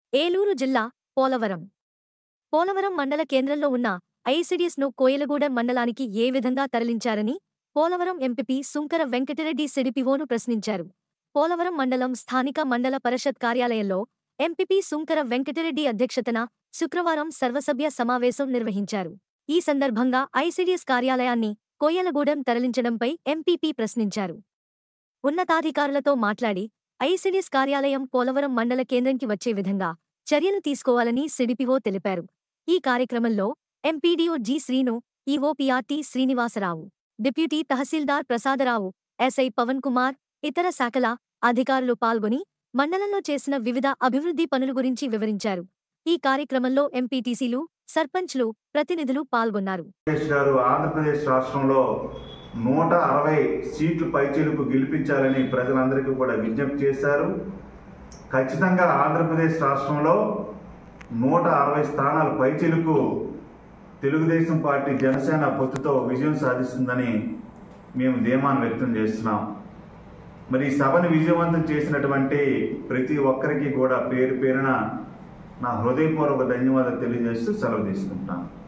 ఏలూరు జిల్లా పోలవరం పోలవరం మండల కేంద్రంలో ఉన్న ఐసిడిఎస్ ను కోయలగూడెం మండలానికి ఏ విధంగా తరలించారని పోలవరం ఎంపీపీ సుంకర వెంకటరెడ్డి సిడిపిఓను ప్రశ్నించారు పోలవరం మండలం స్థానిక మండల పరిషత్ కార్యాలయంలో ఎంపీపీ సుంకర వెంకటరెడ్డి అధ్యక్షతన శుక్రవారం సర్వసభ్య సమావేశం నిర్వహించారు ఈ సందర్భంగా ఐసిడిఎస్ కార్యాలయాన్ని కోయలగూడెం తరలించడంపై ఎంపీపీ ప్రశ్నించారు ఉన్నతాధికారులతో మాట్లాడి ఐసిడిఎస్ కార్యాలయం పోలవరం మండల కేంద్రంకి వచ్చే విధంగా చర్యలు తీసుకోవాలని సిడిపిఓ తెలిపారు ఈ కార్యక్రమంలో MPDO G Srinu EOPRT Srinivasa Rao deputy tahsildar Prasada Rao SI Pavan Kumar ఇతర శాఖల అధికారులు పాల్గొని మండలంలో చేసిన వివిధ అభివృద్ధి పనుల గురించి వివరించారు ఈ కార్యక్రమంలో ఎంపీటీసీలు సర్పంచ్లు ప్రతినిధులు పాల్గొన్నారు లోకేష్ గారు ఆంధ్రప్రదేశ్ రాష్ట్రంలో నూట అరవై సీట్లు పైచీలకు గెలిపించాలని ప్రజలందరికీ కూడా విజ్ఞప్తి చేశారు ఖచ్చితంగా ఆంధ్రప్రదేశ్ రాష్ట్రంలో నూట అరవై స్థానాల పైచీలకు తెలుగుదేశం పార్టీ జనసేన పొత్తుతో విజయం సాధిస్తుందని మేము ధీమాను వ్యక్తం చేస్తున్నాం మరి ఈ సభను విజయవంతం చేసినటువంటి ప్రతి ఒక్కరికి కూడా పేరు పేరున నా హృదయపూర్వక ధన్యవాదాలు తెలియజేస్తూ సెలవు తీసుకుంటాను